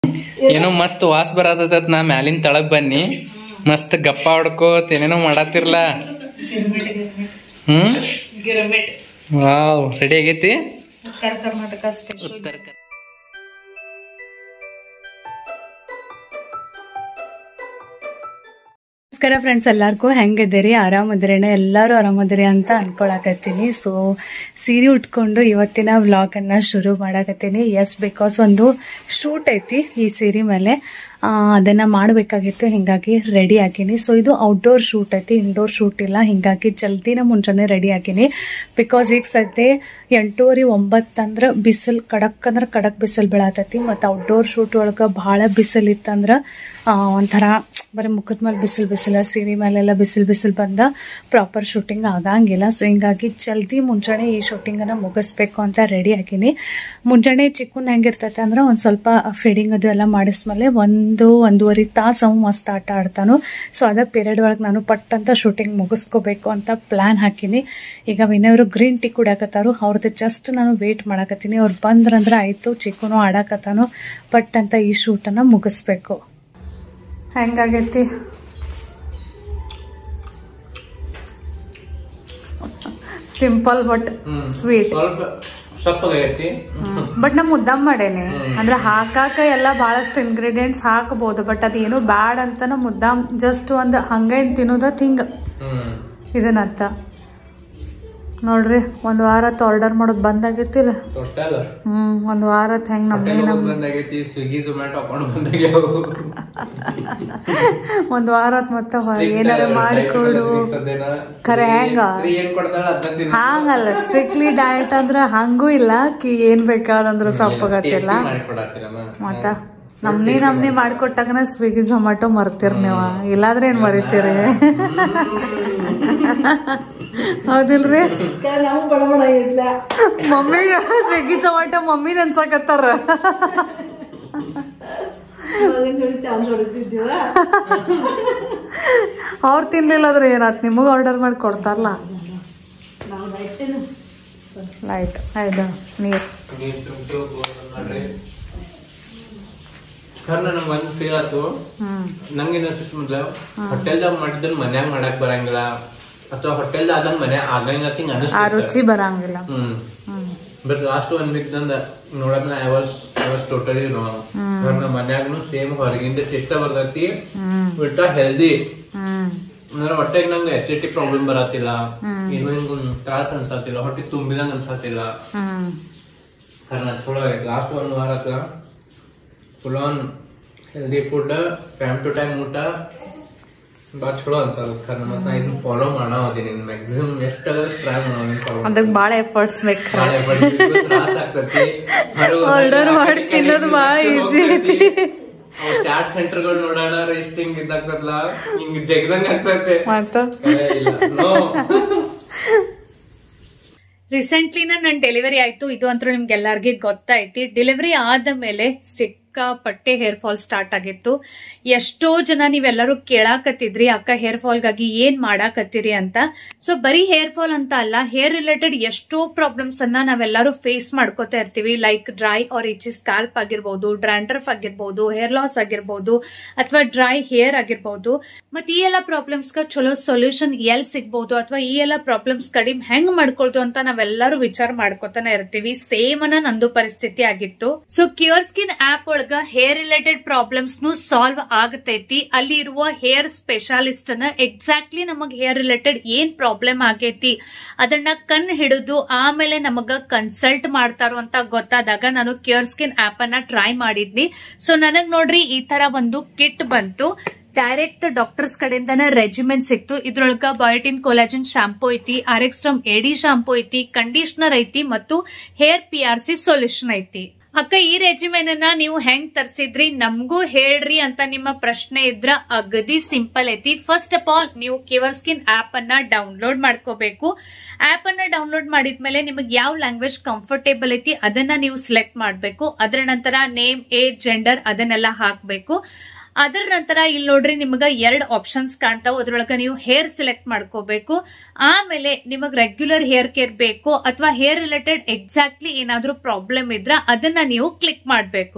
ಏನೋ ಮಸ್ತ್ ವಾಸ್ ಬರತೈತ್ ನಾ ಮ್ಯಾಲಿನ ತಳಗ್ ಬನ್ನಿ ಮಸ್ತ್ ಗಪ್ಪ ಹೊಡ್ಕೋತ್ ಏನೇನೋ ಮಾಡತ್ತಿರ್ಲ ಹ್ಮ್ ಗಿರ್ಮಿಟ್ ವಾವ್ ರೆಡಿ ಆಗೈತಿ ಉತ್ತರ ಕರ್ನಾಟಕ ಸ್ಪೆಷಲ್ ನಮಸ್ಕಾರ ಫ್ರೆಂಡ್ಸ್ ಎಲ್ಲಾರ್ಗೂ ಹೆಂಗಿದ್ದೀರಿ ಆರಾಮದಿರೇನ ಎಲ್ಲರೂ ಆರಾಮದಿರಿ ಅಂತ ಅನ್ಕೊಳಕತ್ತೀನಿ ಸೊ ಸೀರೆ ಉಟ್ಕೊಂಡು ಇವತ್ತಿನ ವ್ಲಾಗ್ ಅನ್ನ ಶುರು ಮಾಡಕತ್ತೀನಿ ಎಸ್ ಬಿಕಾಸ್ ಒಂದು ಶೂಟ್ ಐತಿ ಈ ಸೀರೆ ಮೇಲೆ ಆ, ಅದನ್ನ ಮಾಡಬೇಕಾಗಿತ್ತು ಹಿಂಗಾಗಿ ರೆಡಿ ಹಾಕಿನಿ ಸೊ ಇದು ಔಟ್ಡೋರ್ ಶೂಟ್ ಐತಿ ಇಂಡೋರ್ ಶೂಟ್ ಇಲ್ಲ ಹಿಂಗಾಗಿ ಜಲ್ದಿನ ಮುಂಚೆನೆ ರೆಡಿ ಹಾಕಿನಿ ಬಿಕಾಸ್ ಈಗ ಸದ್ಯ ಎಂಟೂವರೆ ಒಂಬತ್ತು ಅಂದ್ರೆ ಬಿಸಿಲು ಕಡಕ್ ಅಂದ್ರೆ ಕಡಕ್ ಬಿಸಿಲು ಬೀಳತೈತಿ ಮತ್ತು ಔಟ್ಡೋರ್ ಶೂಟ್ ಒಳಗೆ ಭಾಳ ಬಿಸಿಲು ಇತ್ತಂದ್ರೆ ಆ, ಒಂಥರ ಬರೀ ಮುಖದ ಮೇಲೆ ಬಿಸಿಲು ಬಿಸಿಲು ಸೀರೆ ಮೇಲೆಲ್ಲ ಬಿಸಿಲು ಬಿಸಿಲು ಬಂದ ಪ್ರಾಪರ್ ಶೂಟಿಂಗ್ ಆಗಂಗಿಲ್ಲ ಸೊ ಹಿಂಗಾಗಿ ಜಲ್ದಿ ಮುಂಜಾನೆ ಈ ಶೂಟಿಂಗನ್ನು ಮುಗಿಸ್ಬೇಕು ಅಂತ ರೆಡಿ ಹಾಕಿನಿ ಮುಂಜಾನೆ ಚಿಕ್ಕನ್ ಹೆಂಗಿರ್ತೈತೆ ಅಂದ್ರೆ ಒಂದು ಸ್ವಲ್ಪ ಫೀಡಿಂಗ್ ಅದು ಎಲ್ಲ ಮಾಡಿಸ್ಮೇಲೆ ಒಂದು ಒಂದೂವರೆ ತಾಸು ಅವ ಮಸ್ತ್ ಆಟ ಆಡ್ತಾನು ಸೊ ಅದ ಪೀರಿಯಡ್ ಒಳಗೆ ನಾನು ಪಟ್ ಅಂತ ಶೂಟಿಂಗ್ ಮುಗಿಸ್ಕೋಬೇಕು ಅಂತ ಪ್ಲ್ಯಾನ್ ಹಾಕಿನಿ ಈಗ ವಿನಯವರು ಗ್ರೀನ್ ಟೀ ಕುಡಿಯಾಕತ್ತಾರು ಅವ್ರದ್ದು ಜಸ್ಟ್ ನಾನು ವೇಟ್ ಮಾಡಕತ್ತೀನಿ ಅವ್ರು ಬಂದ್ರಂದ್ರೆ ಆಯಿತು ಚಿಕ್ಕನು ಆಡಾಕತ್ತಾನು ಪಟ್ ಅಂತ ಈ ಶೂಟನ್ನು ಮುಗಿಸ್ಬೇಕು ಹೆಂಗಾಗೈತಿ ಸಿಂಪಲ್ ಬಟ್ ಸ್ವೀಟ್ ಸ್ವಲ್ಪ ಸಪ್ಪಗಾಗೈತಿ ಬಟ್ ನಾ ಮುದ್ದಮ್ ಮಾಡೇನಿ ಅಂದ್ರೆ ಹಾಕಾಕ ಎಲ್ಲ ಬಹಳಷ್ಟು ಇಂಗ್ರೀಡಿಯೆಂಟ್ಸ್ ಹಾಕಬಹುದು ಬಟ್ ಅದೇನು ಬ್ಯಾಡ್ ಅಂತ ಮುದ್ದಾಮ್ ಜಸ್ಟ್ ಒಂದು ಹಂಗೇನ್ ತಿನ್ನೋದ ಹಿಂಗ ಹ್ಮ್ ಇದನ್ನತ್ತ ನೋಡ್ರಿ ಒಂದ್ ವಾರತ್ ಆರ್ಡರ್ ಮಾಡೋದ್ ಬಂದಾಗೈತಿಲ್ಲ ಟೋಟಲ್ ಹ್ಮ್ ಒಂದ್ ವಾರತ್ ಹೆಂಗ್ ನಮ್ಮನೆ ಹೋಟೆಲ್ ನಮ್ ಬಂದಾಗೈತಿ ಸ್ವಿಗ್ಗಿ ಝೊಮ್ಯಾಟೊ ಅಕೌಂಟ್ ಬಂದಾಗ್ಯಾವ ಒಂದ್ ವಾರತ್ ಮತ್ತ ಹೊರ ಏನಾರ ಮಾಡಿಕೊಡು ಖರೆ ಹೆಂಗ? ಏನ್ ಕೊಡ್ತಾಳ ಅದನ್ನ ತಿನ್ನು. ಹಂಗಲ್ಲ ಸ್ಟ್ರಿಕ್ಟ್ಲಿ ಡಯಟ್ ಅಂದ್ರ ಹಂಗೂ ಇಲ್ಲ ಕಿ ಏನ್ ಬೇಕಾದಂದ್ರ ಸೊಪ್ಪಗತ್ತಿಲ್ಲ Tasty ಮಾಡಿಕೊಡಾತಿರಮ್ಮ. ಮತ್ತ ನಮ್ನಿ ನಮ್ನಿ ಮಾಡ್ಕೊಟ್ಟಾಗನ ಸ್ವಿಗ್ಗಿ ಝೊಮ್ಯಾಟೊ ಮರ್ತಿರ್ ನೀವ ಇಲ್ಲಾದ್ರೆ ಏನ್ ಮರಿತೀರಿ ಹೌದಿಲ್ರಿ ನಾವು ಬಡ ಬಡ ಇಲ್ಲ ಮಮ್ಮಿಗ ಸ್ವಿಗ್ಗಿ ಝೊಮ್ಯಾಟೊ ಮಮ್ಮಿ ನೆನ್ಸಾಕತ್ತಾರ ಮಗನ್ ಜೋಡಿ ಚಾನ್ಸ್ ಹೊಡಿತಿದ್ದೀವ ಅವ್ರು ತಿನ್ಲಿಲ್ಲ ಅಂದ್ರೆ ಏನಾತ್ ನಿಮಗ್ ಆರ್ಡರ್ ಮಾಡಿ ಕೊಡ್ತಾರಲ್ಲ ನಾವು ಲೈಟೇನು ಲೈಟ್ ಆಯ್ತು ನೀರ್ ನೀರ್ ತುಂಬ್ತು, ಗೋಧಿ ಮಾಡ್ರಿ. ಖರೆ ನನಗ್ ಒಂದ್ ಫೀಲ್ ಆತು ಹ್ಮ್ ನಂಗೇನ್ ಅನ್ಸುತ್ತೆ ಮೊದ್ಲ ಹೋಟೆಲ್ದಾಗ ಮಾಡಿದ್ದನ್ ಮನ್ಯಾಗ ಮಾಡಕ್ ಬರಂಗಿಲ್ಲ ಅಥವಾ ಹೋಟೆಲ್ ಆದಂಗ ಮನೆ ಆಗಂಗ ಹಿಂಗ ಆ ಅನಿಸ್ತು ರುಚಿ ಬರಂಗಿಲ್ಲ hmm hmm but last one week ದಂದ ನೋಡಕ್ I was I was totally wrong ನಮ್ಮ ಮನ್ಯಾಗನು ಸೇಮ್ ಹೊರಗಿಂದ ಟೇಸ್ಟ್ ಬರ್ತೈತಿ ಹ್ಮ್ ಬಿಟ್ಟ ಹೆಲ್ದಿ ಹ್ಮ್ ಅಂದ್ರೆ ಹೊಟ್ಟೆಗೆ ನಂಗೆ ಎಸಿಡಿಟಿ ಪ್ರಾಬ್ಲಮ್ ಬರತ್ತಿಲ್ಲ ಏನು ಹಿಂಗ ತ್ರಾಸ ಅನ್ಸತ್ತಿಲ್ಲ ಹೊಟ್ಟೆ ತುಂಬಿದಂಗ ಅನ್ಸತ್ತಿಲ್ಲ ಹ್ಮ್ ಕಾರಣ ಚಲೋ ಆಗೈತೆ ಲಾಸ್ಟ್ ಒಂದ್ ವಾರ ಹತ್ರ full on healthy food time to time ಊಟ ಭಾಳ ಚಲೋ ಅನ್ಸಲ್ಲ ಕಾರಣ ಮತ್ತೆ ನಾ ಇದನ್ನ ಫಾಲೋ ಮಾಡಾವದೀನಿ ಮ್ಯಾಕ್ಸಿಮಮ್ ಎಷ್ಟು ಟ್ರೈ ಮಾಡೋದು ಫಾಲೋ ಅದಕ್ ಬಾಳ ಎಫರ್ಟ್ಸ್ ಬೇಕು ನಾಳೆ ಬಡ್ಡಿಗೂ ತ್ರಾಸ ಆಗ್ತೈತಿ ಹೊರಗ್ ಹೋದಾಗ Order ಆ ಮಾಡಿ ಕಡೆ ಈ ತಿನ್ನೋದು ಕಡೆ ಬಾಳ ಹಿಂಗ್ easy ಐತಿ. ಹೋಗ್ತೈತಿ. ಅವ್ ಚಾಟ್ ಸೆಂಟರ್ ಗಳು ನೋಡೋಣ ಇಷ್ಟ ಹಿಂಗ್ ಇದಾಗ್ತದಲ್ಲ ಹಿಂಗ್ ಜಗದಂಗ ಆಗ್ತೈತೆ ಮತ್ತ ಕರೆ ಇಲ್ಲ. No. ರೀಸೆಂಟ್ಲಿನ ನನ್ ಡೆಲಿವರಿ ಆಯ್ತು ಇದು ಅಂತೂ ನಿಮ್ಗೆಲ್ಲರಿಗೂ ಗೊತ್ತೈತಿ ಡೆಲಿವರಿ ಆದ ಮೇಲೆ ಸಿಕ್ಕಾಪಟ್ಟೆ ಹೇರ್ ಫಾಲ್ ಸ್ಟಾರ್ಟ್ ಆಗಿತ್ತು ಎಷ್ಟೋ ಜನ ನೀವೆಲ್ಲರೂ ಕೇಳಾಕತ್ತಿದ್ರಿ ಅಕ್ಕ ಹೇರ್ ಫಾಲ್ಗಾಗಿ ಏನ್ ಮಾಡಾಕತ್ತೀರಿ ಅಂತ ಸೊ ಬರೀ ಹೇರ್ ಫಾಲ್ ಅಂತ ಅಲ್ಲ ಹೇರ್ ರಿಲೇಟೆಡ್ ಎಷ್ಟೋ ಪ್ರಾಬ್ಲಮ್ಸ್ ಅನ್ನ ನಾವೆಲ್ಲರೂ ಫೇಸ್ ಮಾಡ್ಕೋತಾ ಇರ್ತೀವಿ like dry or itchy scalp ಆಗಿರ್ಬೋದು ಡ್ರಾಂಡ್ರಫ್ ಆಗಿರ್ಬೋದು ಹೇರ್ ಲಾಸ್ ಆಗಿರ್ಬೋದು ಅಥವಾ ಡ್ರೈ ಹೇರ್ ಆಗಿರ್ಬೋದು ಮತ್ತೆ ಈ ಎಲ್ಲ ಪ್ರಾಬ್ಲಮ್ಸ್ ಚಲೋ ಸೊಲ್ಯೂಷನ್ ಎಲ್ ಸಿಗ್ಬಹುದು ಅಥವಾ ಈ ಎಲ್ಲ ಪ್ರಾಬ್ಲಮ್ಸ್ ಕಡಿಮೆ ಹೆಂಗ್ ಮಾಡ್ಕೊಳ್ತು ಅಂತ ನಾವೆಲ್ಲರೂ ವಿಚಾರ ಮಾಡ್ಕೊತಾನೆ ಇರ್ತೀವಿ ಸೇಮ್ ಅನ್ನ ನಂದು ಪರಿಸ್ಥಿತಿ ಆಗಿತ್ತು ಸೊ ಕ್ಯೂರ್ ಸ್ಕಿನ್ ಆಪ್ ಒಳಗ ಹೇರ್ ರಿಲೇಟೆಡ್ ಪ್ರಾಬ್ಲಮ್ಸ್ ನು ಸಾಲ್ವ್ ಆಗತೈತಿ ಅಲ್ಲಿ ಇರುವ ಹೇರ್ ಸ್ಪೆಷಾಲಿಸ್ಟ್ ಅನ್ನ ಎಕ್ಸಾಕ್ಟ್ಲಿ ನಮಗ್ ಹೇರ್ ರಿಲೇಟೆಡ್ ಏನ್ ಪ್ರಾಬ್ಲಮ್ ಆಗೈತಿ ಅದನ್ನ ಕಣ್ ಹಿಡಿದು ಆಮೇಲೆ ನಮಗ ಕನ್ಸಲ್ಟ್ ಮಾಡ್ತಾರೋ ಅಂತ ಗೊತ್ತಾದಾಗ ನಾನು ಕ್ಯೂರ್ ಸ್ಕಿನ್ ಆಪ್ ಅನ್ನ ಟ್ರೈ ಮಾಡಿದ್ನಿ ಸೊ ನನಗ್ ನೋಡ್ರಿ ಈ ತರ ಒಂದು ಕಿಟ್ ಬಂತು ಡೈರೆಕ್ಟ್ ಡಾಕ್ಟರ್ಸ್ ಕಡೆಯಿಂದನೇ ರೆಜಿಮೆಂಟ್ ಸಿಕ್ತು ಇದ್ರೊಳಗ ಬಯೋಟಿನ್ ಕೊಲಾಜಿನ್ ಶಾಂಪೂ ಐತಿ ಆರೆಕ್ಸ್ಟ್ರಮ್ ಎಡಿ ಶಾಂಪೂ ಐತಿ ಕಂಡೀಷನರ್ ಐತಿ ಮತ್ತು hair P R C solution ಐತಿ ಅಕ್ಕ ಈ ರೆಜಿಮೆನ್ ಅನ್ನ ನೀವು ಹೆಂಗ್ ತರ್ಸಿದ್ರಿ ನಮಗೂ ಹೇಳ್ರಿ ಅಂತ ನಿಮ್ಮ ಪ್ರಶ್ನೆ ಇದ್ರ ಅಗದಿ ಸಿಂಪಲ್ ಐತಿ ಫಸ್ಟ್ ಆಫ್ ಆಲ್ ನೀವು ಕ್ಯೂರ್ ಸ್ಕಿನ್ ಆಪ್ ಅನ್ನ ಡೌನ್ಲೋಡ್ ಮಾಡ್ಕೋಬೇಕು ಆಪ್ ಅನ್ನ ಡೌನ್ಲೋಡ್ ಮಾಡಿದ್ಮೇಲೆ ನಿಮಗೆ ಯಾವ ಲ್ಯಾಂಗ್ವೇಜ್ ಕಂಫರ್ಟೇಬಲ್ ಐತಿ ಅದನ್ನ ನೀವು ಸಿಲೆಕ್ಟ್ ಮಾಡಬೇಕು ಅದರ ನಂತರ ನೇಮ್ ಏಜ್ ಜೆಂಡರ್ ಅದನ್ನೆಲ್ಲ ಹಾಕ್ಬೇಕು ಅದರ ನಂತರ ಇಲ್ಲಿ ನೋಡ್ರಿ ನಿಮಗ ಎರಡು ಆಪ್ಷನ್ಸ್ ಕಾಣ್ತಾವ ಅದ್ರೊಳಗ ನೀವು ಹೇರ್ ಸೆಲೆಕ್ಟ್ ಮಾಡ್ಕೋಬೇಕು ಆಮೇಲೆ ನಿಮಗ್ ರೆಗ್ಯುಲರ್ ಹೇರ್ ಕೇರ್ ಬೇಕು ಅಥವಾ ಹೇರ್ ರಿಲೇಟೆಡ್ ಎಕ್ಸಾಕ್ಟ್ಲಿ ಏನಾದ್ರೂ ಪ್ರಾಬ್ಲಮ್ ಇದ್ರ ಅದನ್ನ ನೀವು ಕ್ಲಿಕ್ ಮಾಡಬೇಕು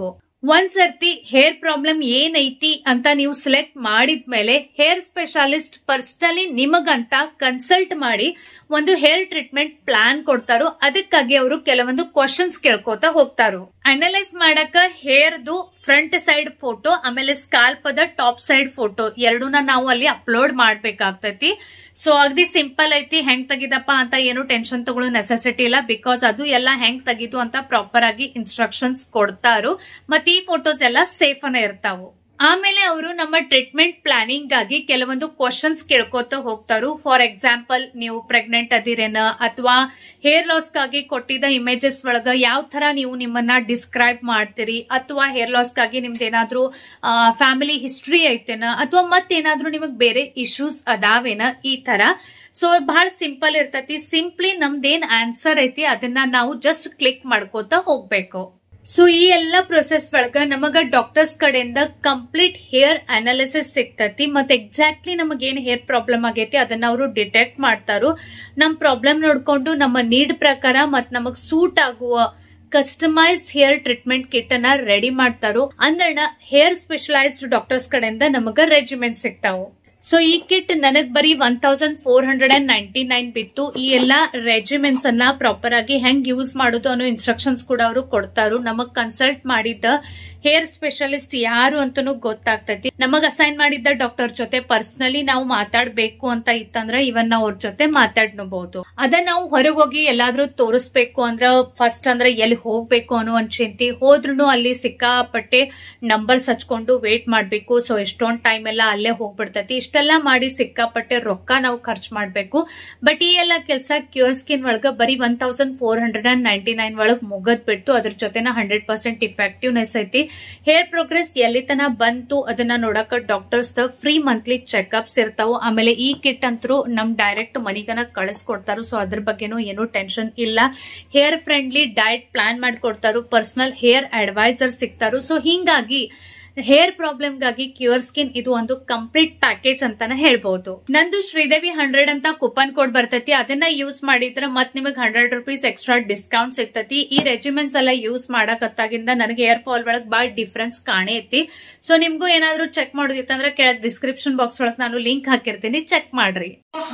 ಒಂದ್ಸರ್ತಿ ಹೇರ್ ಪ್ರಾಬ್ಲಮ್ ಏನೈತಿ ಅಂತ ನೀವು ಸೆಲೆಕ್ಟ್ ಮಾಡಿದ್ಮೇಲೆ ಹೇರ್ ಸ್ಪೆಷಾಲಿಸ್ಟ್ ಪರ್ಸನಲಿ ನಿಮಗಂತ ಕನ್ಸಲ್ಟ್ ಮಾಡಿ ಒಂದು ಹೇರ್ ಟ್ರೀಟ್ಮೆಂಟ್ ಪ್ಲಾನ್ ಕೊಡ್ತಾರೋ ಅದಕ್ಕಾಗಿ ಅವರು ಕೆಲವೊಂದು ಕ್ವಶನ್ಸ್ ಕೇಳ್ಕೊತಾ ಹೋಗ್ತಾರೋ ಅನಲೈಸ್ ಮಾಡಕ ಹೇರ್ದು ಫ್ರಂಟ್ ಸೈಡ್ ಫೋಟೋ ಆಮೇಲೆ ಸ್ಕಾಲ್ಪದ ಟಾಪ್ ಸೈಡ್ ಫೋಟೋ ಎರಡೂನ ನಾವು ಅಲ್ಲಿ ಅಪ್ಲೋಡ್ ಮಾಡ್ಬೇಕಾಗ್ತೈತಿ ಸೊ ಅಗದಿ ಸಿಂಪಲ್ ಐತಿ ಹೆಂಗ್ ತೆಗಿದಪ್ಪ ಅಂತ ಏನು ಟೆನ್ಷನ್ ತಗೊಳ್ಳೋ ನೆಸೆಸಿಟಿ ಇಲ್ಲ ಬಿಕಾಸ್ ಅದು ಎಲ್ಲ ಹೆಂಗ್ ತೆಗಿತು ಅಂತ ಪ್ರಾಪರ್ ಆಗಿ ಇನ್ಸ್ಟ್ರಕ್ಷನ್ಸ್ ಕೊಡ್ತಾರು ಮತ್ತೆ ಈ ಫೋಟೋಸ್ ಎಲ್ಲ ಸೇಫ್ ಅನ್ನ ಇರ್ತಾವು ಆಮೇಲೆ ಅವರು ನಮ್ಮ ಟ್ರೀಟ್ಮೆಂಟ್ ಪ್ಲಾನಿಂಗ್ ಗಾಗಿ ಕೆಲವೊಂದು ಕ್ವಶನ್ಸ್ ಕೇಳ್ಕೊತ ಹೋಗ್ತಾರು ಫಾರ್ ಎಕ್ಸಾಂಪಲ್ ನೀವು ಪ್ರೆಗ್ನೆಂಟ್ ಅದಿರೇನ ಅಥವಾ ಹೇರ್ ಲಾಸ್ ಗಾಗಿ ಕೊಟ್ಟಿದ್ದ ಇಮೇಜಸ್ ಒಳಗ ಯಾವ ತರ ನೀವು ನಿಮ್ಮನ್ನ ಡಿಸ್ಕ್ರೈಬ್ ಮಾಡ್ತೀರಿ ಅಥವಾ ಹೇರ್ ಲಾಸ್ ಗಾಗಿ ನಿಮ್ದು ಏನಾದ್ರೂ ಫ್ಯಾಮಿಲಿ ಹಿಸ್ಟ್ರಿ ಐತೆನ ಅಥವಾ ಮತ್ತೇನಾದ್ರೂ ನಿಮಗ್ ಬೇರೆ ಇಶ್ಯೂಸ್ ಅದಾವೇನ ಈ ತರ ಸೊ ಬಹಳ ಸಿಂಪಲ್ ಇರ್ತೈತಿ ಸಿಂಪ್ಲಿ ನಮ್ದೇನ್ ಆನ್ಸರ್ ಐತಿ ಅದನ್ನ ನಾವು ಜಸ್ಟ್ ಕ್ಲಿಕ್ ಮಾಡ್ಕೋತ ಹೋಗ್ಬೇಕು ಸೊ ಈ ಎಲ್ಲ ಪ್ರೊಸೆಸ್ ಒಳಗ ನಮಗ ಡಾಕ್ಟರ್ಸ್ ಕಡೆಯಿಂದ ಕಂಪ್ಲೀಟ್ ಹೇರ್ ಅನಾಲಿಸಿಸ್ ಸಿಗ್ತತಿ ಮತ್ತೆ ಎಕ್ಸಾಕ್ಟ್ಲಿ ನಮಗೇನ್ ಹೇರ್ ಪ್ರಾಬ್ಲಮ್ ಆಗೈತಿ ಅದನ್ನ ಅವರು ಡಿಟೆಕ್ಟ್ ಮಾಡ್ತಾರು ನಮ್ ಪ್ರಾಬ್ಲಮ್ ನೋಡ್ಕೊಂಡು ನಮ್ಮ ನೀಡ್ ಪ್ರಕಾರ ಮತ್ ನಮಗ್ ಸೂಟ್ ಆಗುವ ಕಸ್ಟಮೈಸ್ಡ್ ಹೇರ್ ಟ್ರೀಟ್ಮೆಂಟ್ ಕಿಟ್ ಅನ್ನ ರೆಡಿ ಮಾಡ್ತಾರೋ ಅಂದ್ರನ ಹೇರ್ ಸ್ಪೆಷಲೈಸ್ಡ್ ಡಾಕ್ಟರ್ಸ್ ಕಡೆಯಿಂದ ನಮಗ ರೆಜಿಮೆಂಟ್ ಸಿಗ್ತಾವು ಸೊ ಈ ಕಿಟ್ ನನಗ್ ಬರೀ one thousand four hundred and ninety nine ಬಿತ್ತು ಈ ಎಲ್ಲಾ ರೆಜಿಮೆಂಟ್ಸ್ ಅನ್ನ ಪ್ರಾಪರ್ ಆಗಿ ಹೆಂಗ್ ಯೂಸ್ ಮಾಡೋದು ಅನ್ನೋ ಇನ್ಸ್ಟ್ರಕ್ಷನ್ಸ್ ಕೂಡ ಅವರು ಕೊಡ್ತಾರು ನಮಗ್ ಕನ್ಸಲ್ಟ್ ಮಾಡಿದ್ದ ಹೇರ್ ಸ್ಪೆಷಲಿಸ್ಟ್ ಯಾರು ಅಂತಾನು ಗೊತ್ತಾಗ್ತೈತಿ ನಮಗ್ ಅಸೈನ್ ಮಾಡಿದ್ದ ಡಾಕ್ಟರ್ ಜೊತೆ ಪರ್ಸನಲಿ ನಾವು ಮಾತಾಡ್ಬೇಕು ಅಂತ ಇತ್ತಂದ್ರ ಇವನ್ ನಾವು ಅವ್ರ ಜೊತೆ ಮಾತಾಡ್ನಬಹುದು ಅದ ನಾವು ಹೊರಗೆ ಹೋಗಿ ಎಲ್ಲಾದ್ರೂ ತೋರಿಸ್ಬೇಕು ಅಂದ್ರ ಫಸ್ಟ್ ಅಂದ್ರೆ ಎಲ್ಲಿ ಹೋಗ್ಬೇಕು ಅನ್ನೋ ಒಂದ್ ಚಿಂತಿ ಹೋದ್ರೂ ಅಲ್ಲಿ ಸಿಕ್ಕಾಪಟ್ಟೆ ನಂಬರ್ಸ್ ಹಚ್ಕೊಂಡು ವೇಟ್ ಮಾಡ್ಬೇಕು ಸೊ ಎಷ್ಟೊಂದ್ ಟೈಮ್ ಎಲ್ಲ ಅಲ್ಲೇ ಹೋಗ್ಬಿಡ್ತೈತಿ ಇಷ್ಟೆಲ್ಲ ಮಾಡಿ ಸಿಕ್ಕಾಪಟ್ಟೆ ರೊಕ್ಕ ನಾವು ಖರ್ಚು ಮಾಡ್ಬೇಕು ಬಟ್ ಈ ಎಲ್ಲ ಕೆಲಸ ಕ್ಯೂರ್ ಸ್ಕಿನ್ ಒಳಗ ಬರೀ one thousand four hundred and ninety nine ಒಳಗ್ ಮುಗದ್ ಬಿಟ್ಟು ಅದ್ರ ಜೊತೆನ ಹಂಡ್ರೆಡ್ ಪರ್ಸೆಂಟ್ ಇಫೆಕ್ಟಿವ್ನೆಸ್ ಐತಿ ಹೇರ್ ಪ್ರೋಗ್ರೆಸ್ ಎಲ್ಲಿ ತನ ಬಂತು ಅದನ್ನ ನೋಡಕ doctors the free monthly checkups ಇರ್ತಾವು ಆಮೇಲೆ ಈ ಕಿಟ್ ಅಂತರೂ ನಮ್ ಡೈರೆಕ್ಟ್ ಮನಿಗನ ಕಳಿಸ್ಕೊಡ್ತಾರು ಸೊ ಅದ್ರ ಬಗ್ಗೆನೂ ಏನೂ ಟೆನ್ಷನ್ ಇಲ್ಲ ಹೇರ್ ಫ್ರೆಂಡ್ಲಿ ಡಯಟ್ ಪ್ಲಾನ್ ಮಾಡ್ಕೊಡ್ತಾರು ಪರ್ಸನಲ್ ಹೇರ್ ಅಡ್ವೈಸರ್ ಸಿಗ್ತಾರು ಸೊ ಹಿಂಗಾಗಿ ಹೇರ್ ಪ್ರಾಬ್ಲಮ್ ಗಾಗಿ ಕ್ಯೂರ್ ಸ್ಕಿನ್ ಇದು ಒಂದು ಕಂಪ್ಲೀಟ್ ಪ್ಯಾಕೇಜ್ ಅಂತಾನೆ ಹೇಳ್ಬಹುದು ನಂದು ಶ್ರೀದೇವಿ ಹಂಡ್ರೆಡ್ ಅಂತ ಕೂಪನ್ ಕೋಡ್ ಬರ್ತೈತಿ ಅದನ್ನ ಯೂಸ್ ಮಾಡಿದ್ರೆ ಮತ್ ನಿಮಗೆ ಹಂಡ್ರೆಡ್ ರುಪೀಸ್ ಎಕ್ಸ್ಟ್ರಾ ಡಿಸ್ಕೌಂಟ್ ಸಿಗ್ತತಿ ಈ ರೆಜಿಮೆಂಟ್ಸ್ ಎಲ್ಲ ಯೂಸ್ ಮಾಡಕತ್ತಾಗಿಂದ ನನಗೆ ಹೇರ್ ಫಾಲ್ ಒಳಗ್ ಬಾಳ ಡಿಫ್ರೆನ್ಸ್ ಕಾಣೈತಿ ಸೊ ನಿಮ್ಗೂ ಏನಾದ್ರೂ ಚೆಕ್ ಮಾಡೋದಿತ್ತಂದ್ರೆ ಕೆಳಗ್ ಡಿಸ್ಕ್ರಿಪ್ಷನ್ ಬಾಕ್ಸ್ ಒಳಗ್ ನಾನು ಲಿಂಕ್ ಹಾಕಿರ್ತೀನಿ ಚೆಕ್ ಮಾಡ್ರಿ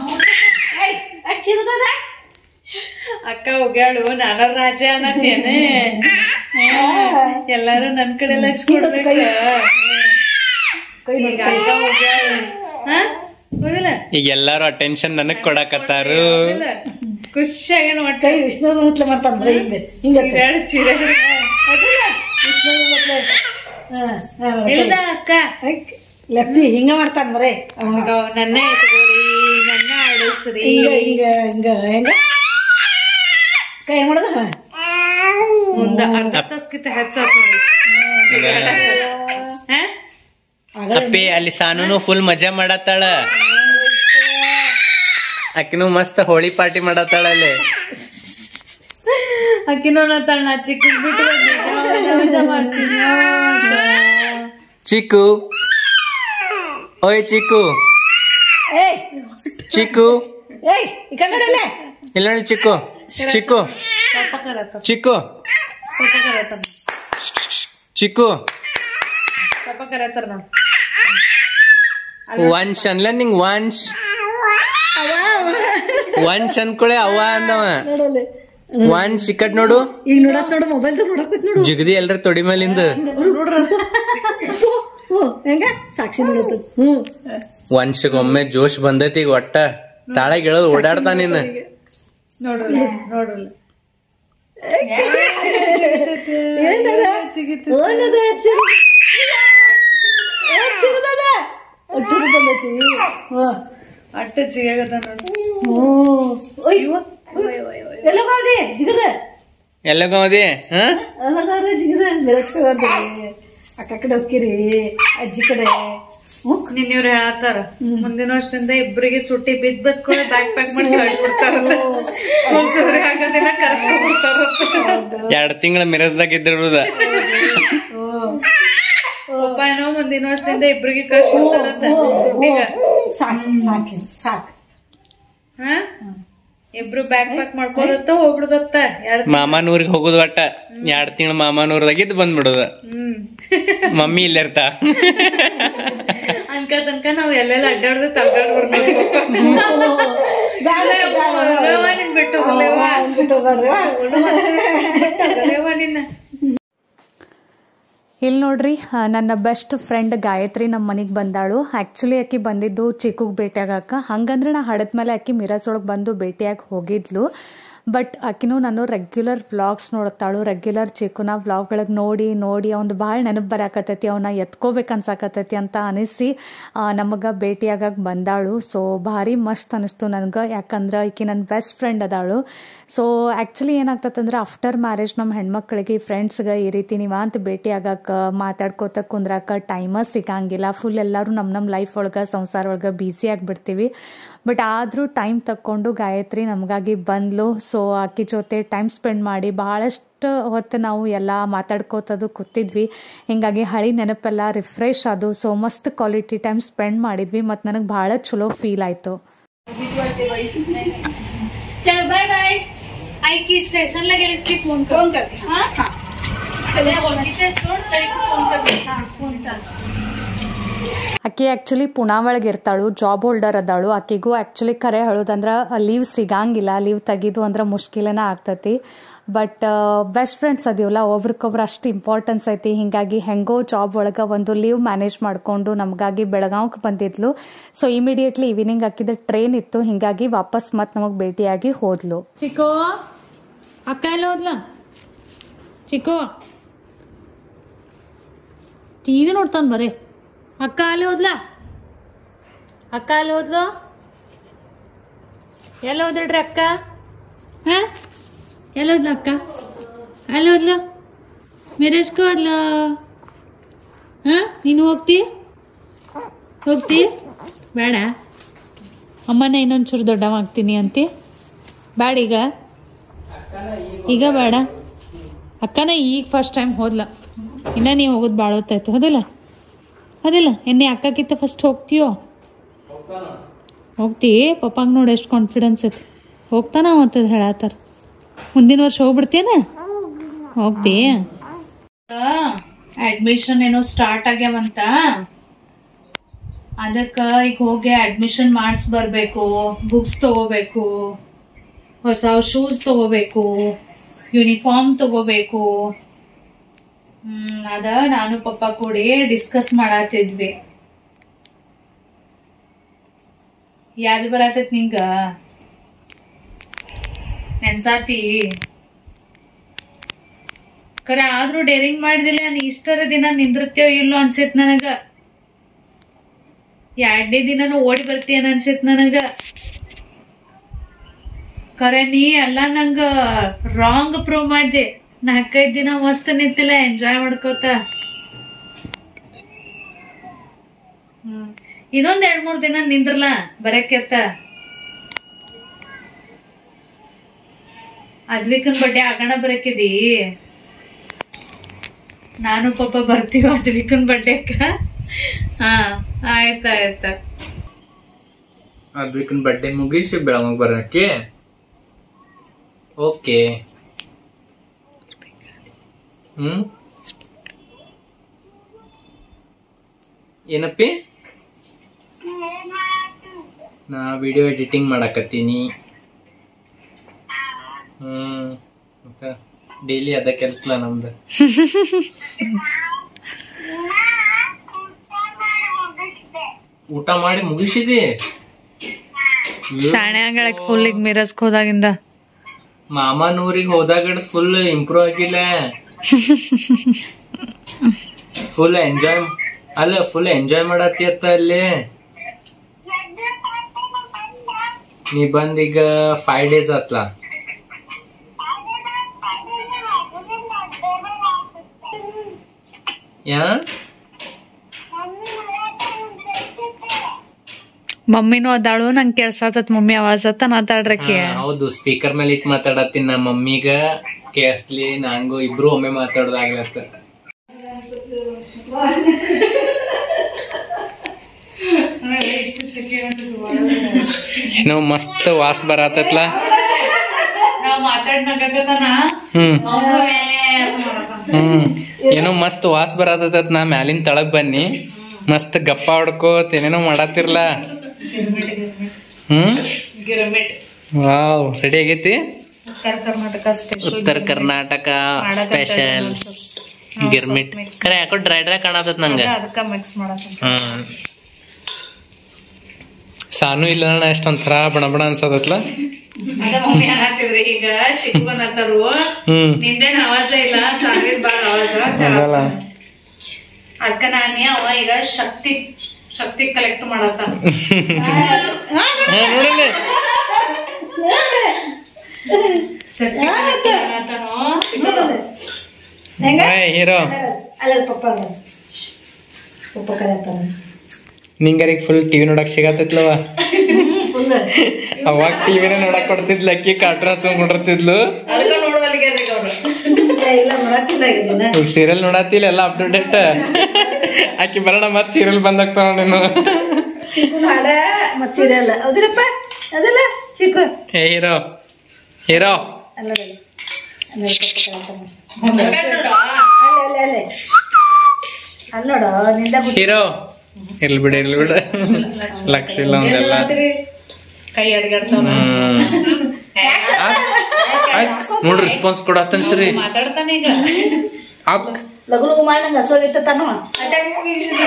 ಅಕ್ಕ ಹೋಗ್ಯಾಳು ನಾನ ರಾಜ ಅನ್ನತ್ತೇನೆ ಎಲ್ಲಾರು ನನ್ ಕಡೆ ಲಕ್ಷ ಕೊಡ್ಬೇಕ ಈಗ ಅಕ್ಕ ಹೋಗ್ಯಾಳು ಹಾ ಹೌದಿಲ್ಲ ಈಗ ಎಲ್ಲಾರು ಅಟೆನ್ಷನ್ ನನಗ್ ಕೊಡಕತ್ತಾರು ಹೌದಿಲ್ಲ? ಖುಷಿಯಾಗಿ ಒಟ್ಟ ಕೈ ವಿಷ್ಣು ಹತ್ಲೆ ಮಾಡ್ತಾನ ಬರೀ ಹಿಂದೆ ಹಿಂಗೆ ಎರಡು ಚೀರೆ ವಿಷ್ಣು ಹತ್ಲೆ ಇಲ್ದ ಅಕ್ಕ ಲೆಫ್ಟಿ ಹಿಂಗ ಮಾಡ್ತಾನ ಬರೇ ಅವ್ ನನ್ನ ಎತ್ಕೋರಿ ನನ್ನ ಆಡಿಸ್ರಿ ಹಿಂಗ ಹಿಂಗ ಹಿಂಗ ಹೆಂಗ ಕೈ ಹೆಂಗ್ ಮಾಡೋದ ಮುಂದ ಅರ್ಧ ತಾಸ್ಕಿಂತ ಹೆಚ್ಚಾತ್ ನೋಡಿ ಹಾ ಅಪ್ಪಿ ಅಲ್ಲಿ ಸಾನುನು ಫುಲ್ ಮಜಾ ಮಾಡತ್ತಾಳ ಆಕಿನು ಮಸ್ತ್ ಹೋಳಿ ಪಾರ್ಟಿ ಮಾಡತ್ತಾಳ ಅಲ್ಲಿ ಅಕ್ಕಿನೋ ನಾ ಚಿಕ್ಕ ಬಿಟ್ಟು ಮಜಾ ಮಾಡ್ತೀನಿ ಚಿಕ್ಕು ಓಯ್ ಚಿಕ್ಕು ಏಯ್ ಚಿಕ್ಕು ಏಯ್ ಈ ಕನ್ನಡ ಇಲ್ಲೇ ಇಲ್ಲ ನೋಡಿ ಚಿಕ್ಕು ಚಿಕ್ಕು ಪಾಪ ಕರತ್ತ ಚಿಕ್ಕು ಪಾಪ ಕರತ್ತ ಚಿಕ್ಕು ಪಾಪ ಕರತ್ತಾರ ನಾವು ವಂಶ್ ಅನ್ಲ ನಿಂಗ್ ವಂಶ್ ವಂಶ್ ಅಂದ್ಕೊಳೆ ಅವ್ವ ಅಂದವ ನೋಡಲ್ಲಿ ವಂಶ್ ಇಕ್ಕಟ್ ನೋಡು ಈಗ ನೋಡತ್ ನೋಡು ಮೊಬೈಲ್ ನೋಡಕ್ ನೋಡು ಜಿಗದಿ ಎಲ್ರ ತೊಡಿ ಮೇಲಿಂದ ಹ್ಞೂ ಹೆಂಗ ಸಾಕ್ಷಿ ನೋಡತ್ತು ಹ್ಞೂ ವಂಶಗೊಮ್ಮೆ ಜೋಶ್ ಬಂದೈತಿ ಈಗ ಒಟ್ಟ ತಾಳಗ್ ಹೇಳೋದು ಓಡಾಡ್ತಾ ನೀನ್ ನೋಡ್ರಲ್ಲ ನೋಡ್ರಲ್ಲ ಏನದ ಏನದ ಚಿರದದ ಚಿರು ಬಂದೈತಿ ಹ್ಞೂ ಅಟ್ಟ ಚಿಗಾಗದ ನೋಡಿ ಹ್ಞೂ ಅಯ್ಯೋ ಎಲ್ಲ ಮಾಡಿ ಜಿಗದ ಎಲ್ಲ ಗೋದಿ ಹ ಎಲ್ಲ ಜಿಗದ ಬೆಳೆಸ್ಕೊಂಡ್ರಿ ಅಕ್ಕ ಕಡೆ ಹೋಗ್ಕಿರಿ ಅಜ್ಜಿ ಕಡೆ ಹ್ಞೂ ನಿನ್ನಿವ್ರು ಹೇಳತ್ತಾರ ಮುಂದಿನ ವರ್ಷದಿಂದ ಇಬ್ಬರಿಗೆ ಸುಟ್ಟಿ ಬಿದ್ ಬದ್ ಕೂಡ ಬ್ಯಾಗ್ ಪ್ಯಾಕ್ ಮಾಡಿ ಕಳ್ಸ್ಬಿಡ್ತಾರಂತ ಸ್ಕೂಲ್ ಸುರಿ ಆಗೋದಿನ ಕರ್ಸ್ಕೊಂಡ್ಬಿಡ್ತಾರ ಎರಡ್ ತಿಂಗಳ ಮಿರಸ್ದಾಗ ಇದ್ದಿರುದ ಪಾಪ ಏನೋ ಮುಂದಿನ ವರ್ಷದಿಂದ ಇಬ್ಬರಿಗೆ ಕಳ್ಸ್ಬಿಡ್ತಾರಂತ ಈಗ ಸಾಕು ಸಾಕು ಸಾಕು ಹಾ ಇಬ್ರು ಬ್ಯಾಗ್ ಪ್ಯಾಕ್ ಮಾಡ್ಕೊಳತ್ತ ಹೋಗ್ಬಿಡುದತ್ತ ಎರಡ್ ಮಾಮಾನೂರಿಗೆ ಹೋಗುದು ಒಟ್ಟ ಎರಡ್ ತಿಂಗಳು ಮಾಮಾನೂರ್ದಾಗಿದ್ದು ಬಂದ್ಬಿಡುದ ಹ್ಮ್ ಮಮ್ಮಿ ಇಲ್ಲೇ ಇರ್ತಾ ಅನ್ಕ ತನಕ ನಾವ್ ಎಲ್ಲೆಲ್ಲ ಅಡ್ಡಾಡ್ದು ತಲ್ಗಾಡ್ ಬರ್ಬೇಕು ನಿನ್ ಬಿಟ್ಟು ಹೋಗ್ಲೇವಾ? ಹೋಗ್ಲೇವಾ ನಿನ್ನ ಇಲ್ಲಿ ನೋಡ್ರಿ ಆ, ನನ್ನ ಬೆಸ್ಟ್ ಫ್ರೆಂಡ್ ಗಾಯತ್ರಿ ನಮ್ಮ ಮನೆಗೆ ಬಂದಾಳು ಆ್ಯಕ್ಚುಲಿ ಆಕಿ ಬಂದಿದ್ದು ಚಿಕ್ಕಗೆ ಭೇಟಿಯಾಗಕ್ಕ ಹಂಗಂದ್ರೆ ನಾ ಹಡದ ಮೇಲೆ ಆಕಿ ಮಿರಸ್ ಒಳಗೆ ಬಂದು ಭೇಟಿಯಾಗಿ ಹೋಗಿದ್ಲು ಬಟ್ ಆಕಿನೂ ನಾನು ರೆಗ್ಯುಲರ್ ವ್ಲಾಗ್ಸ್ ನೋಡ್ತಾಳು ರೆಗ್ಯುಲರ್ ಚಿಕ್ಕುನ ವ್ಲಾಗ್ಗಳಿಗೆ ನೋಡಿ ನೋಡಿ ಅವ್ನು ಭಾಳ ನೆನಪು ಬರಾಕತ್ತೈತಿ ಅವನ್ನ ಎತ್ಕೋಬೇಕು ಅನ್ಸಾಕತ್ತೈತಿ ಅಂತ ಅನಿಸಿ ನಮಗೆ ಭೇಟಿಯಾಗಕ್ಕೆ ಬಂದಾಳು ಸೊ ಭಾರಿ ಮಸ್ತ್ ಅನಿಸ್ತು ನನಗೆ ಯಾಕಂದ್ರೆ ಈಕಿ ನನ್ನ ಬೆಸ್ಟ್ ಫ್ರೆಂಡ್ ಅದಾಳು ಸೊ ಆ್ಯಕ್ಚುಲಿ ಏನಾಗ್ತದಂದ್ರೆ ಆಫ್ಟರ್ ಮ್ಯಾರೇಜ್ ನಮ್ಮ ಹೆಣ್ಮಕ್ಳಿಗೆ ಫ್ರೆಂಡ್ಸ್ಗೆ ಈ ರೀತಿ ನೀವಂತ ಭೇಟಿ ಆಗಕ್ಕೆ ಮಾತಾಡ್ಕೋತ ಕುಂದ್ರಾಕ ಟೈಮ ಸಿಗಂಗಿಲ್ಲ ಫುಲ್ ಎಲ್ಲರೂ ನಮ್ಮ ನಮ್ಮ ಲೈಫ್ ಒಳಗೆ ಸಂಸಾರ ಒಳಗೆ ಬ್ಯುಸಿ ಆಗಿಬಿಡ್ತೀವಿ ಬಟ್ ಆದರೂ ಟೈಮ್ ತಕ್ಕೊಂಡು ಗಾಯತ್ರಿ ನಮಗಾಗಿ ಬಂದ್ಲು ಸೊ ಆಕಿ ಜೊತೆ ಟೈಮ್ ಸ್ಪೆಂಡ್ ಮಾಡಿ ಭಾಳಷ್ಟು ಹೊತ್ತು ನಾವು ಎಲ್ಲ ಮಾತಾಡ್ಕೋತದು ಕೂತಿದ್ವಿ ಹಿಂಗಾಗಿ ಹಳಿ ನೆನಪೆಲ್ಲ ರಿಫ್ರೆಶ್ ಅದು ಸೊ ಮಸ್ತ್ ಕ್ವಾಲಿಟಿ ಟೈಮ್ ಸ್ಪೆಂಡ್ ಮಾಡಿದ್ವಿ ಮತ್ತು ನನಗೆ ಭಾಳ ಚಲೋ ಫೀಲ್ ಆಯಿತು चलो बाय बाय आई की स्टेशन लगे इसकी फोन फोन करके हाँ हाँ चले बोल पीछे छोड़ तरी को फोन कर हाँ फोन कर ಆಕಿ ಆ್ಯಕ್ಚುಲಿ ಪುಣಾ ಒಳಗೆ ಇರ್ತಾಳು ಜಾಬ್ ಹೋಲ್ಡರ್ ಅದಾಳು ಆಕಿಗೂ ಆ್ಯಕ್ಚುಲಿ ಕರೆ ಹೇಳೋದಂದ್ರೆ ಲೀವ್ ಸಿಗಂಗಿಲ್ಲ ಲೀವ್ ತೆಗಿದು ಅಂದ್ರೆ ಮುಷ್ಕಿಲನ ಆಗ್ತೈತಿ ಬಟ್ ಬೆಸ್ಟ್ ಫ್ರೆಂಡ್ಸ್ ಅದೀವಲ್ಲ ಒಬ್ರಿಗೊಬ್ರು ಅಷ್ಟು ಇಂಪಾರ್ಟೆನ್ಸ್ ಐತಿ ಹಿಂಗಾಗಿ ಹೆಂಗೋ ಜಾಬ್ ಒಳಗೆ ಒಂದು ಲೀವ್ ಮ್ಯಾನೇಜ್ ಮಾಡಿಕೊಂಡು ನಮಗಾಗಿ ಬೆಳಗಾವ್ಗೆ ಬಂದಿದ್ಲು ಸೊ ಇಮಿಡಿಯೇಟ್ಲಿ ಈವ್ನಿಂಗ್ ಹಾಕಿದ ಟ್ರೈನ್ ಇತ್ತು ಹಿಂಗಾಗಿ ವಾಪಸ್ ಮತ್ತೆ ನಮಗೆ ಭೇಟಿಯಾಗಿ ಹೋದ್ಲು ಚಿಕ್ಕೋ ಅಕ್ಕ ಎಲ್ಲ ಹೋದ್ಲ ಚಿಕ್ಕೋ ಟಿವಿ ನೋಡ್ತಾನ ಬರೀ ಅಕ್ಕ ಅಲ್ಲಿ ಹೋದ್ಲ ಅಕ್ಕ ಅಲ್ಲಿ ಹೋದ್ಲು ಎಲ್ಲ ಹೋದ್ರಿ ಅಕ್ಕ ಹಾ ಎಲ್ಲ ಹೋದ್ಲ ಅಕ್ಕ ಅಲ್ಲಿ ಹೋದ್ಲು ಮೆರೇಜ್ಗೂ ಹೋದ್ಲ ಹಾ ನೀನು ಹೋಗ್ತಿ ಹೋಗ್ತಿ ಬೇಡ ಅಮ್ಮನ ಇನ್ನೊಂಚೂರು ದೊಡ್ಡವಾಗ್ತೀನಿ ಅಂತಿ ಬೇಡ ಈಗ ಈಗ ಬೇಡ ಅಕ್ಕನ ಈಗ ಫಸ್ಟ್ ಟೈಮ್ ಹೋದ್ಲ ಇನ್ನ ನೀವು ಹೋಗೋದು ಭಾಳ ಹೊತ್ತಾಯ್ತು ಹೌದಿಲ್ಲ ಹೌದಿಲ್ಲ ಎನ್ನೆ ಅಕ್ಕಕ್ಕಿಂತ ಫಸ್ಟ್ ಹೋಗ್ತೀಯೋ ಹೋಗ್ತಿ ಪಪ್ಪಂಗೆ ನೋಡಿ ಎಷ್ಟು ಕಾನ್ಫಿಡೆನ್ಸ್ ಐತಿ ಹೋಗ್ತಾನ ಅಂತದ್ ಹೇಳತ್ತಾರ ಮುಂದಿನ ವರ್ಷ ಹೋಗ್ಬಿಡ್ತೇನ ಹೋಗ್ತಿ ಅಡ್ಮಿಷನ್ ಏನೋ ಸ್ಟಾರ್ಟ್ ಆಗ್ಯಾವಂತ ಅದಕ್ಕ ಈಗ ಹೋಗಿ ಅಡ್ಮಿಷನ್ ಮಾಡಿಸ್ ಬರ್ಬೇಕು ಬುಕ್ಸ್ ತಗೋಬೇಕು ಹೊಸ ಶೂಸ್ ತಗೋಬೇಕು ಯೂನಿಫಾರ್ಮ್ ತಗೋಬೇಕು ಹ್ಮ್ ಅದ ನಾನು ಪಪ್ಪ ಕೂಡಿ ಡಿಸ್ಕಸ್ ಮಾಡತ್ತಿದ್ವಿ ಯಾವ್ದು ಬರತೈತ್ ನಿಂಗ ನೆನ್ಸಾತಿ ಖರೆ ಆದ್ರೂ ಡೇರಿಂಗ್ ಮಾಡಿದಿಲ್ಲ ನಾನು ಇಷ್ಟರ ದಿನ ನಿಂದಿರ್ತೇವೋ ಇಲ್ಲೋ ಅನ್ಸೈತ್ ನನಗ ಎರಡನೇ ದಿನನೂ ಓಡಿ ಬರ್ತೀಯನ ಅನ್ಸೈತ್ ನನಗ ಖರೆ ನೀ ಎಲ್ಲ ನಂಗ ರಾಂಗ್ ಪ್ರೂವ್ ಮಾಡ್ದೆ ನಾಲ್ಕೈದ್ ದಿನ ಮಸ್ತ್ ನಿಂತಿಲ್ಲ ಎಂಜಾಯ್ ಮಾಡ್ಕೋತ ಹ್ಮ್ ಇನ್ನೊಂದ್ ಎರಡ್ ಮೂರ್ ದಿನ ನಿಂದ್ರಲ್ಲ ಬರಕ್ಕೆತ್ತ ಅದ್ವಿಕನ್ ಬಡ್ಡೆ ಆಗಣ ಬರಕಿದಿ ನಾನು ಪಾಪ ಬರ್ತೀವ ಅದ್ವಿಕನ್ ಬಡ್ಡೆಕ್ಕ ಹಾ ಆಯ್ತಾಯ್ತ ಅದ್ವಿಕನ್ ಬರ್ಡೇ ಮುಗಿಸಿ ಬೆಳಗ್ಗೆ ಬರೋಕೆ ಓಕೆ ಹ್ಮ್ ಏನಪ್ಪಿ ನಾ ವಿಡಿಯೋ ಎಡಿಟಿಂಗ್ ಮಾಡಕತ್ತೀನಿ ಹ್ಮ್ ಮತ್ತೆ ಡೈಲಿ ಅದ ಕೆಲ್ಸಲ್ಲ ನಮ್ದು ಊಟ ಮಾಡಿ ಮುಗಿಸಿದಿ ಶಾಣೆ ಆಗಳಕ್ ಫುಲ್ ಈಗ ಮಿರಸ್ಕ್ ಹೋದಾಗಿಂದ ಮಾಮಾನೂರಿಗೆ ಹೋದಾಗ ಫುಲ್ ಇಂಪ್ರೂವ್ ಆಗಿಲ್ಲ ಫುಲ್ ಎಂಜಾಯ್ ಅಲ್ಲ ಫುಲ್ ಎಂಜಾಯ್ ಮಾಡತ್ತಿ ಅತ್ತ ಅಲ್ಲಿ ನೀ ಬಂದ್ ಈಗ ಫೈವ್ ಡೇಸ್ ಆತ್ಲ ಯಾ ಮಮ್ಮಿನೂ ಅದಾಳು ನಂಗೆ ಕೆಲ್ಸಾತತ್ ಮಮ್ಮಿ ಆವಾಜ್ ಅತ್ತ ಮಾತಾಡ್ರಕ್ಕೆ ಹಾ, ಹೌದು ಸ್ಪೀಕರ್ ಮೇಲೆ ಇಟ್ ಮಾತಾಡತ್ತೀನಿ ನಮ್ಮ ಮಮ್ಮಿಗ ಕೇಳಿಸ್ಲಿ ನಂಗು ಇಬ್ರು ಒಮ್ಮೆ ಮಾತಾಡೋದಾಗ್ಲತ್ತ ಏನೋ ಮಸ್ತ್ ವಾಸ್ ಬರತ್ತತ್ಲ ಆಟಾಡ್ ನಗಾಕತ್ತಾನ ಹ್ಮ್ ಅವ್ನು ಏ ಅಂತ ಮಾಡತಾನ. ಹ್ಮ್ ಏನೋ ಮಸ್ತ್ ವಾಸ್ ಬರತೈತ್ ನಾ ಮ್ಯಾಲಿನ ತಳಗ್ ಬನ್ನಿ ಮಸ್ತ್ ಗಪ್ಪ ಹೊಡ್ಕೋತ್ ಏನೇನೋ ಮಾಡತ್ತಿರ್ಲ ಹ್ಮ್ ಗಿರ್ಮಿಟ್ ವಾವ್ ರೆಡಿ ಆಗೈತಿ ಉತ್ತರ ಕರ್ನಾಟಕ ಸ್ಪೆಷಲ್ ಉತ್ತರ ಕರ್ನಾಟಕ ಸ್ಪೆಷಲ್ ಗಿರ್ಮಿಟ್ ಖರೆ ಯಾಕೋ ಡ್ರೈ ಡ್ರೈ ಕಾಣತತ್ ನಂಗ ಅದಕ್ಕ ಮಿಕ್ಸ್ ಮಾಡತಾನ ಹ್ಮ್ ಸಾನು ಇಲ್ಲ ಅಣ್ಣ ಎಷ್ಟೊಂಥರ ಬಣ ಬಣ ಅನ್ಸದತ್ಲ ಅದ ಮಮ್ಮಿ ಅನ್ನತ್ತಿದ್ರಿ ಈಗ ಚಿಕ್ಕ ಬಂದತ್ತಾರು ಹ್ಮ್ ನಿಂದೇನ್ ಆವಾಜ ಇಲ್ಲ ಸಾವಿರ ಬಾಳ ಆವಾಜ ಅದಲ್ಲ ಅದಕ್ಕ ನಾನೇ ಅವ ಈಗ ಶಕ್ತಿ ಶಕ್ತಿ ಕಲೆಕ್ಟ್ ಮಾಡತ್ತ ಹಾ, ನೋಡಲ್ಲಿ ಶಕ್ತಿ collect ಮಾಡತ್ತಾನೋ. ಹೆಂಗ ಹೀರೋ ಅಲ್ಲ ಪಪ್ಪ ಪಪ್ಪ ಕರೆಯತ್ತಾನ ನಿಂಗರಿಗೆ ಫುಲ್ ಟಿವಿ ನೋಡಕ್ ಸಿಗತ್ತೈತ್ಲವ ಫುಲ್ ಅವಾಗ ಟಿವಿನೇ ನೋಡಕ್ ಕೊಡ್ತಿದ್ಲ ಅಕ್ಕಿ ಕಾರ್ಟೂನ್ ಹಚ್ಕೊಂಡ್ಬಿಟ್ಟಿರ್ತಿದ್ಲು ಅದಕ್ಕ ನೋಡುವಲ್ಲಿಗೆ ಅದಕ್ಕೆ ಅವ್ರು. ಇಲ್ಲ ಮಾಡಕ್ಕಿಲ್ಲ ಇದನ್ನ ಈಗ ಸೀರಿಯಲ್ ನೋಡತ್ತಿಲ್ಲ ಎಲ್ಲ ಅಪ್ ಟು ಡೇಟ್ ಆಕಿ ಬರೋಣ ಮತ್ ಸೀರಿಯಲ್ ಬಂದಾಗ್ತಾವ ನೀನು ಚಿಕ್ಕನ ಹಾಡ ಮತ್ ಸೀರಿಯಲ್ ಹೌದಿರಪ್ಪ ಅದಲ್ಲ ಚಿಕ್ಕು ಏ ಹೀರೋ ಹೀರೋ ಅಲ್ಲ ಅಲ್ಲ ಅಲ್ಲ ಪಪ್ಪ ಕರೆಯತ್ತಾನ ಅಲ್ಲ ಅಲ್ಲ ಅಲ್ಲ ಅಲ್ಲ ನೋಡು ನಿಂದ ಬಿಟ್ಟು ಹೀರೋ ಇರ್ಲಿ ಬಿಡ ಇರ್ಲಿ ಬಿಡ ಲಕ್ಷ ಇಲ್ಲ ಒಂದೆಲ್ಲ ಕೈ ಅಡ್ಗಾಡ್ತಾವ ಹ್ಮ್ ಆತ್- ಆತ್. ನೋಡ್ರಿ ರೆಸ್ಪಾನ್ಸ್ ಕೊಡತ್ತನ್ ಸರಿ ಮಾತಾಡ್ತಾನೆ ಈಗ ಆಕ್ ಲಗು ಲಗು ಮಾಡಿ ನಂಗೆ ಹಸೋದಿತ್ತ ತಾನವ